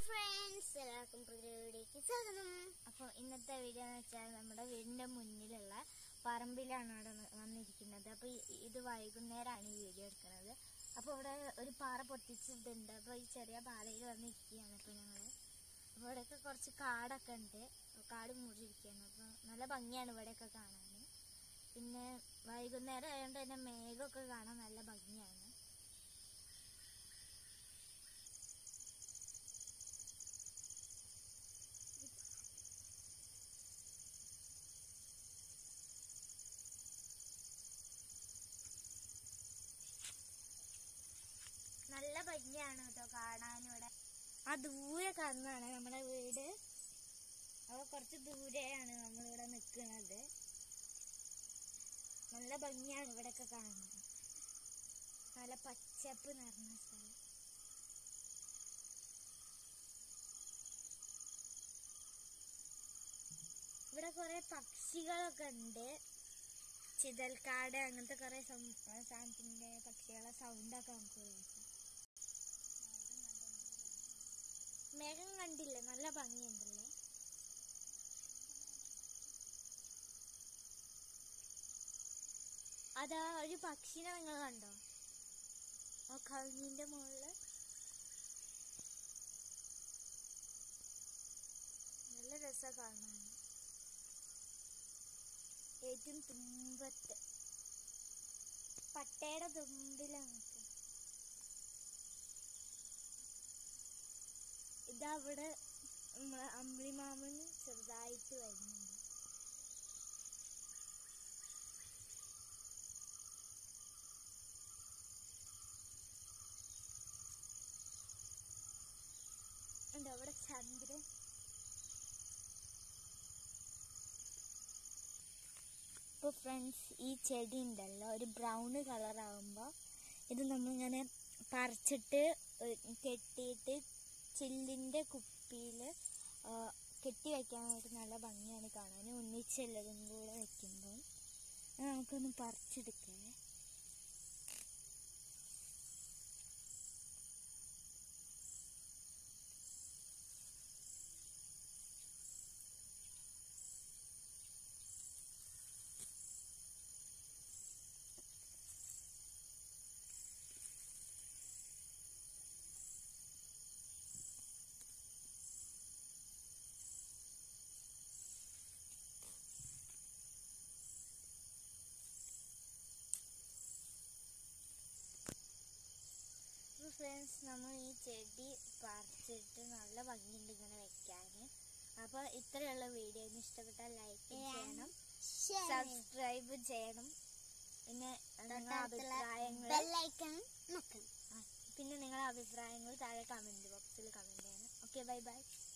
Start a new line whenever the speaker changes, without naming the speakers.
friends എല്ലാവർക്കും പുതിയ വീഡിയോക്ക് സ്വാഗതം
അപ്പോൾ ഇന്നത്തെ വീഡിയോ എന്ന് വെച്ചാൽ നമ്മുടെ വീടിന്റെ മുന്നിലുള്ള പറമ്പിലാണ് ഇവിടെ ന- വന്നിരിക്കുന്നത് അപ്പോൾ ഇത് വൈകുന്നേരമാണ് ഈ വീഡിയോ എടുക്കുന്നത് അപ്പോൾ ഇവിടെ ഒരു പാറ പൊട്ടിച്ചിട്ടുണ്ട് അപ്പോൾ ഈ ചെറിയ പാറയിൽ വന്നിരിക്കുകയാണ് ഇപ്പോൾ ഞങ്ങൾ അപ്പോൾ ഇവിടെയൊക്കെ കുറച്ച് കാടൊക്കെ ഉണ്ട് കാട് മൂടിയിരിക്കുകയാണ് അപ്പോൾ നല്ല ഭംഗിയാണ് ഇവിടെയൊക്കെ കാണാൻ പിന്നെ വൈകുന്നേരം ആയതുകൊണ്ട് തന്നെ മേഘമൊക്കെ കാണാൻ നല്ല ഭംഗിയാണ് നല്ല ഭംഗിയാണ് കേട്ടോ കാണാനിവിടെ ആ ദൂരെ കാണുന്നതാണ് നമ്മുടെ വീട് അവിടെ കുറച്ച് ദൂരെയാണ് നമ്മളിവിടെ നിൽക്കുന്നത് നല്ല ഭംഗിയാണ് ഇവിടെയൊക്കെ കാണാൻ നല്ല പച്ചപ്പ് നിറഞ്ഞ സ്ഥലം ഇവിടെ കുറെ പക്ഷികളൊക്കെ ഉണ്ട് ചിതൽക്കാട് അങ്ങനത്തെ കുറെ സാധനത്തിന്റെ പക്ഷികളെ സൗണ്ടൊക്കെ നമുക്ക് കേൾക്കാം മേഘം കണ്ടില്ലേ നല്ല ഭംഗിയുണ്ടല്ലേ അതാ ഒരു പക്ഷിനെ നിങ്ങൾ കണ്ടോ ആ കവിഞ്ഞിന്റെ മുകളില് നല്ല രസ കാണാൻ ഏറ്റവും തുമ്പത്ത് പട്ടയുടെ തുമ്പിലാണ് നിൽക്കുന്നത് ഇതാ അവിടെ നമ്മളെ അമ്പിളിമാമന് ചെറുതായിട്ട് വരുന്നുണ്ട് ഉണ്ട് അവിടെ ചന്ദ്രൻ ഇപ്പോൾ ഫ്രണ്ട്സ് ഈ ചെടി ഉണ്ടല്ലോ ഒരു ബ്രൗൺ കളർ ആകുമ്പോൾ ഇത് നമ്മളിങ്ങനെ പറിച്ചിട്ട് ഏഹ്, കെട്ടിയിട്ട് ചില്ലിൻ്റെ കുപ്പിയിൽ കെട്ടി വയ്ക്കാനായിട്ട് നല്ല ഭംഗിയാണ് കാണാൻ ഒന്നിച്ചെല്ലതും കൂടെ വെക്കുമ്പോൾ അത് നമുക്കൊന്ന് പറിച്ചെടുക്കേ അപ്പോൾ ഫ്രണ്ട്സ് നമ്മൾ ഈ ചെടി പറിച്ചിട്ട് നല്ല ഭംഗിയുണ്ട് ഇങ്ങനെ വെക്കാൻ അപ്പോൾ ഇത്രയുള്ള വീഡിയോ ഇഷ്ടപ്പെട്ടാൽ ലൈക്ക് ചെയ്യണം സബ്സ്ക്രൈബ് ചെയ്യണം പിന്നെ നിങ്ങളുടെ അഭിപ്രായങ്ങൾ
ബെല്ലൈക്കൺ നോക്കണം
ആ, പിന്നെ നിങ്ങളുടെ അഭിപ്രായങ്ങൾ താഴെ കമന്റ് ബോക്സിൽ കമന്റ് ചെയ്യണം ഓക്കെ ബൈ ബൈ